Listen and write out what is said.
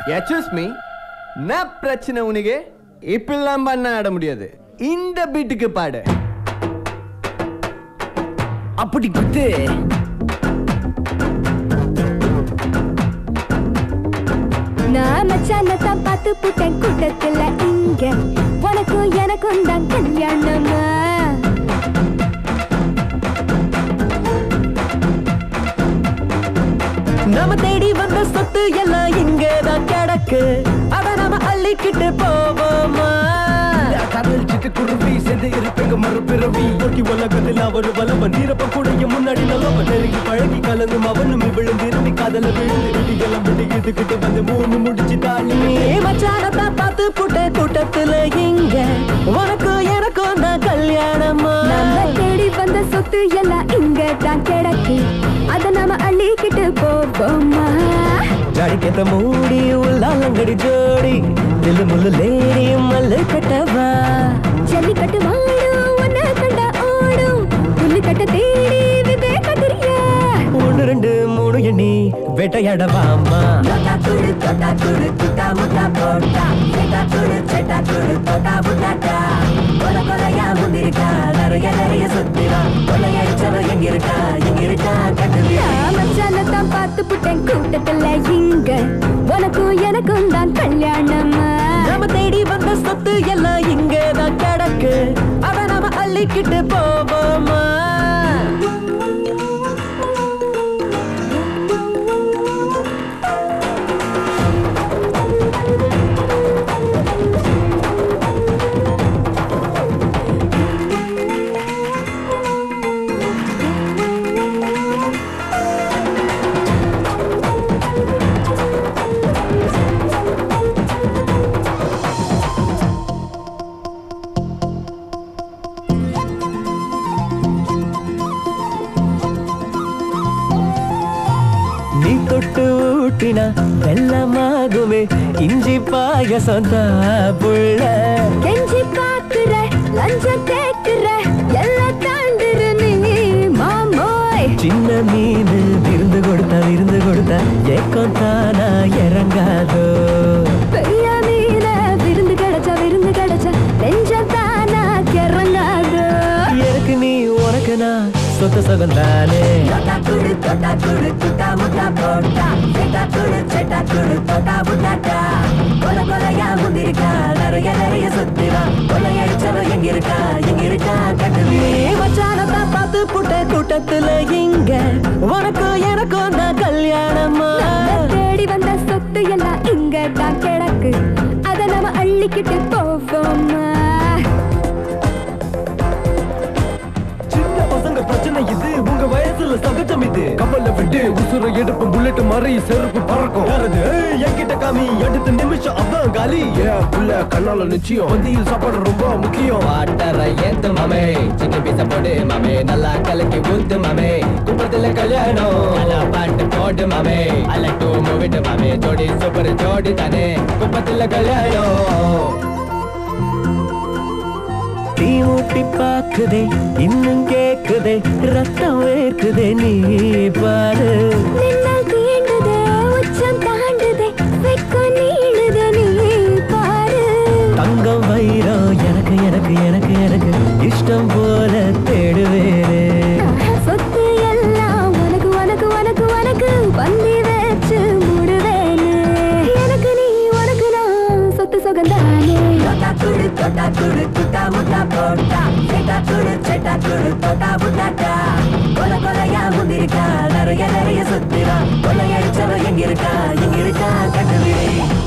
edges me என்ன பிரச்சனை உனக்கு இப்பெல்லாம் பண்ண ஆட முடியாது இந்த பீட்டுக்கு பாடு அப்படி குத்து நான் மச்சான தான் பார்த்து புட்டேன் கூட்டத்துல இங்க உனக்கும் எனக்கும் தான் கல்யாணமா நாம தேடி வந்த சொத்து எல்லாம் இங்கதான் கிடக்கு அத நாம அள்ளிக்கிட்டு போவோமா கடல் சிட்டு குருவி சேர்ந்து இருப்பேங்க மறுபிறவி ஒட்டி உலகத்தில் அவர் வல்லவன் நீரப்ப கூடைய முன்னாடி நல்லவன் நெருங்கி பழகி கலந்தும் அவனும் விழுந்து இருமி காதல விழுந்து விடியெல்லாம் விட்டு இதுகிட்டு வந்து மூணு முடிச்சு தாலி ஏ மச்சான தான் பார்த்து புட்டேன் கூட்டத்துல இங்க உனக்கும் எனக்கும் தான் கல்யாணமா நம்ம தேடி வந்த சொத்து எல்லாம் இங்க தான் கிடக்கு அத நாம அள்ளிக்கிட்டு போவோமா ஜாடிக்கேத்த மூடி உள்ளாலங்கடி ஜோடி தில்லு முள்ளு லேடி மல்லு கட்டவா ஜல்லிக்கட்டு மாடும் உன்னை கண்டா ஓடும் புல்லு கட்ட தேடி விதை கட்டுறியா ஒன்று ரெண்டு மூணு எண்ணி வேட்டையாடவாமா தொட்டா குடு தொட்டா குடு துட்டா முட்டா போட்டா சேட்டா குடு சேட்டா குடு தொட்டா முட்டாட்டா கொல கொலையா முந்திருக்கா நிறைய நிறைய சுத்திரா கொலையடிச்சவ எங்க இருக்கா எங்க இருக்கா கட்டுவியா மச்சான தான் பார்த்து புட்டேன் கூட்டத்துல இங்க உனக்கும் எனக்கும் தான் கல்யாணமா நாம தேடி வந்த சொத்து எல்லாம் இங்கதான் கிடக்கு அத நாம அள்ளிக்கிட்டு போவோமா நீ தொட்டு ஊட்டினா வெள்ளமாகுமே இஞ்சி பாயசம் புள்ள கெஞ்சி பாக்குற லஞ்சம் கேக்குற எல்லாம் தாண்டுற நீ மாமோய் சின்ன மீன் விருந்து கொடுத்தா விருந்து கொடுத்தா ஏக்கம் தானா இறங்காதோ பெரிய மீன விருந்து கிடைச்சா விருந்து கிடைச்சா நெஞ்சம் தானா கிறங்காதோ எனக்கு நீ உனக்கு நான் சொத்த சுகம் தானே தொட்டா குடு தொட்டா குடு துட்டா முட்டா போட்டா சேட்டா குடு சேட்டா குடு தொட்டா முட்டாட்டா கொல கொலையா முந்திருக்கா நிறைய நிறைய சுத்திரா கொலையடிச்சவ எங்க இருக்கா எங்க இருக்கா கட்டுவியே மச்சானத்தான் பார்த்து புட்ட கூட்டத்துல இங்க உனக்கு எனக்கும் தான் கல்யாணமா தேடி வந்த சொத்து எல்லாம் இங்க தான் கிடக்கு அத நாம அள்ளிக்கிட்டு போவோமா சின்ன பசங்க பிரச்சனை இது உங்க வயசுல சகஜம் இது கப்பல்ல விட்டு உசுர எடுப்பு புல்லட் மாதிரி செருப்பு பறக்கும் யாரது ஏய், என்கிட்ட காமி அடுத்த நிமிஷம் அதான் காலி ஏன் புள்ள கண்ணால நிச்சயம் பந்தியில் சாப்பாடு ரொம்ப முக்கியம் வாட்டரை ஏத்து மாமே சின்ன பீச போடு மாமே நல்லா கலக்கி ஊத்து மாமே குப்பத்துல கல்யாணம் நல்லா பாட்டு போடு மாமே அல்ல டூ மூவிட்டு மாமே ஜோடி சூப்பர் ஜோடி தானே குப்பத்துல கல்யாணம் தீ ஊட்டி பாக்குதே இன்னும் கேக்குதே ரத்தம் வேர்க்குதே நீ பாரு நின்னால் தீண்டுதே உச்சம் தாண்டுதே வெக்கம் நீளுதே நீ பாரு தங்கம் வைரம் எனக்கு எனக்கு எனக்கு எனக்கு இஷ்டம் போல தேடுவேனே சொத்து எல்லாம் உனக்கு உனக்கு உனக்கு உனக்கு பந்தி வச்சு மூடுவேனு எனக்கு நீ உனக்கு நான் சொத்து சுகந்தானே தொட்டா குடு தொட்டா குடு துட்டா முட்டா போட்டா சேட்டா குடு சேட்டா குடு தொட்டா முட்டாட்டா கொல கொலையா முந்திருக்கா நிறைய நிறைய சுத்திரா கொலையடிச்சவ எங்க இருக்கா எங்க இருக்கா கட்டுவே